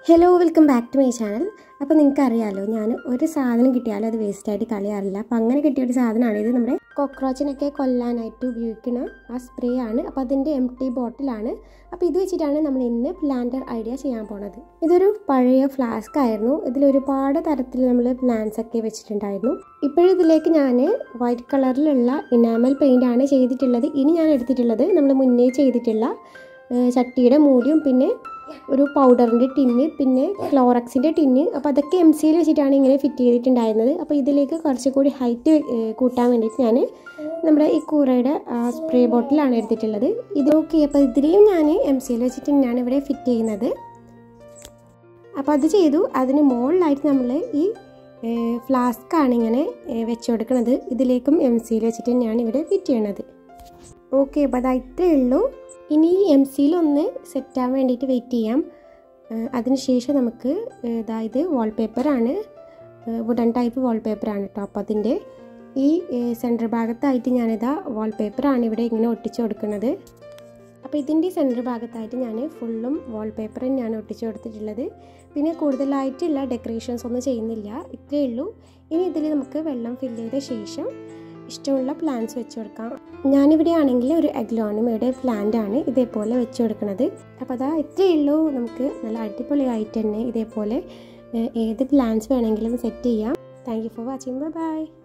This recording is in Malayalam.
hello welcome back to my channel അപ്പോൾ നിങ്ങൾക്ക് അറിയാമല്ലോ ഞാൻ ഒരു സാധനം കിട്ടിയാലും അത് വേസ്റ്റായിട്ട് കളയാറില്ല അപ്പോൾ അങ്ങനെ കിട്ടിയ ഒരു സാധനമാണ് ഇത് നമ്മുടെ കോക്രോച്ചിനൊക്കെ കൊല്ലാനായിട്ട് ഉപയോഗിക്കുന്ന ആ സ്പ്രേ ആണ് അപ്പോൾ അതിൻ്റെ എം ടി ബോട്ടിലാണ് അപ്പോൾ ഇത് വെച്ചിട്ടാണ് നമ്മൾ ഇന്ന് പ്ലാന്റർ ഐഡിയ ചെയ്യാൻ പോണത് ഇതൊരു പഴയ ഫ്ലാസ്ക് ആയിരുന്നു ഇതിൽ ഒരുപാട് തരത്തിൽ നമ്മൾ പ്ലാന്റ്സ് ഒക്കെ വെച്ചിട്ടുണ്ടായിരുന്നു ഇപ്പോഴിതിലേക്ക് ഞാൻ വൈറ്റ് കളറിലുള്ള ഇനാമൽ പെയിൻ്റ് ആണ് ചെയ്തിട്ടുള്ളത് ഇനി ഞാൻ എടുത്തിട്ടുള്ളത് നമ്മൾ മുന്നേ ചെയ്തിട്ടുള്ള ഏഹ് ചട്ടിയുടെ മൂടിയും പിന്നെ ഒരു പൗഡറിൻ്റെ ടിന്ന് പിന്നെ ക്ലോറക്സിൻ്റെ ടിന്ന് അപ്പോൾ അതൊക്കെ എം സിയിൽ വെച്ചിട്ടാണ് ഇങ്ങനെ ഫിറ്റ് ചെയ്തിട്ടുണ്ടായിരുന്നത് അപ്പോൾ ഇതിലേക്ക് കുറച്ചുകൂടി ഹൈറ്റ് കൂട്ടാൻ വേണ്ടിയിട്ട് ഞാൻ നമ്മുടെ ഈ കൂറയുടെ സ്പ്രേ ബോട്ടിലാണ് എടുത്തിട്ടുള്ളത് ഇത് ഓക്കെ അപ്പോൾ ഇതിനെയും ഞാൻ എം സിയിൽ വെച്ചിട്ട് തന്നെയാണ് ഇവിടെ ഫിറ്റ് ചെയ്യുന്നത് അപ്പോൾ അത് ചെയ്തു അതിന് മുകളിലായിട്ട് നമ്മൾ ഈ ഫ്ലാസ്ക് ആണ് ഇങ്ങനെ വെച്ച് കൊടുക്കുന്നത് ഇതിലേക്കും എം സിയിൽ വെച്ചിട്ട് തന്നെയാണ് ഇവിടെ ഫിറ്റ് ചെയ്യണത് ഓക്കെ അപ്പോൾ അത് ഇത്രയേ ഉള്ളൂ ഇനി ഈ എം സിയിലൊന്ന് സെറ്റാൻ വേണ്ടിയിട്ട് വെയിറ്റ് ചെയ്യാം അതിനുശേഷം നമുക്ക് ഇതായത് വാൾപേപ്പറാണ് വുഡൻ ടൈപ്പ് വാൾപേപ്പറാണ് കേട്ടോ അപ്പോൾ അതിൻ്റെ ഈ സെൻറ്റർ ഭാഗത്തായിട്ട് ഞാനിതാ വാൾപേപ്പറാണ് ഇവിടെ ഇങ്ങനെ ഒട്ടിച്ചു കൊടുക്കുന്നത് അപ്പോൾ ഇതിൻ്റെ സെൻറ്റർ ഭാഗത്തായിട്ട് ഞാൻ ഫുള്ളും വാൾപേപ്പർ തന്നെയാണ് ഒട്ടിച്ചു കൊടുത്തിട്ടുള്ളത് പിന്നെ കൂടുതലായിട്ടുള്ള ഡെക്കറേഷൻസ് ഒന്നും ചെയ്യുന്നില്ല ഇത്രയേ ഉള്ളൂ ഇനി ഇതിൽ നമുക്ക് വെള്ളം ഫില്ല് ചെയ്ത ശേഷം ഇഷ്ടമുള്ള പ്ലാന്റ്സ് വെച്ച് കൊടുക്കാം ഞാനിവിടെ ആണെങ്കിൽ ഒരു അഗ്ലോണിമയുടെ പ്ലാന്റ് ആണ് ഇതേപോലെ വെച്ച് കൊടുക്കുന്നത് അപ്പോൾ അതാ ഇത്രയേ ഉള്ളൂ നമുക്ക് നല്ല അടിപൊളിയായിട്ട് തന്നെ ഇതേപോലെ ഏത് പ്ലാന്റ്സ് വേണമെങ്കിലും സെറ്റ് ചെയ്യാം thank you for watching bye by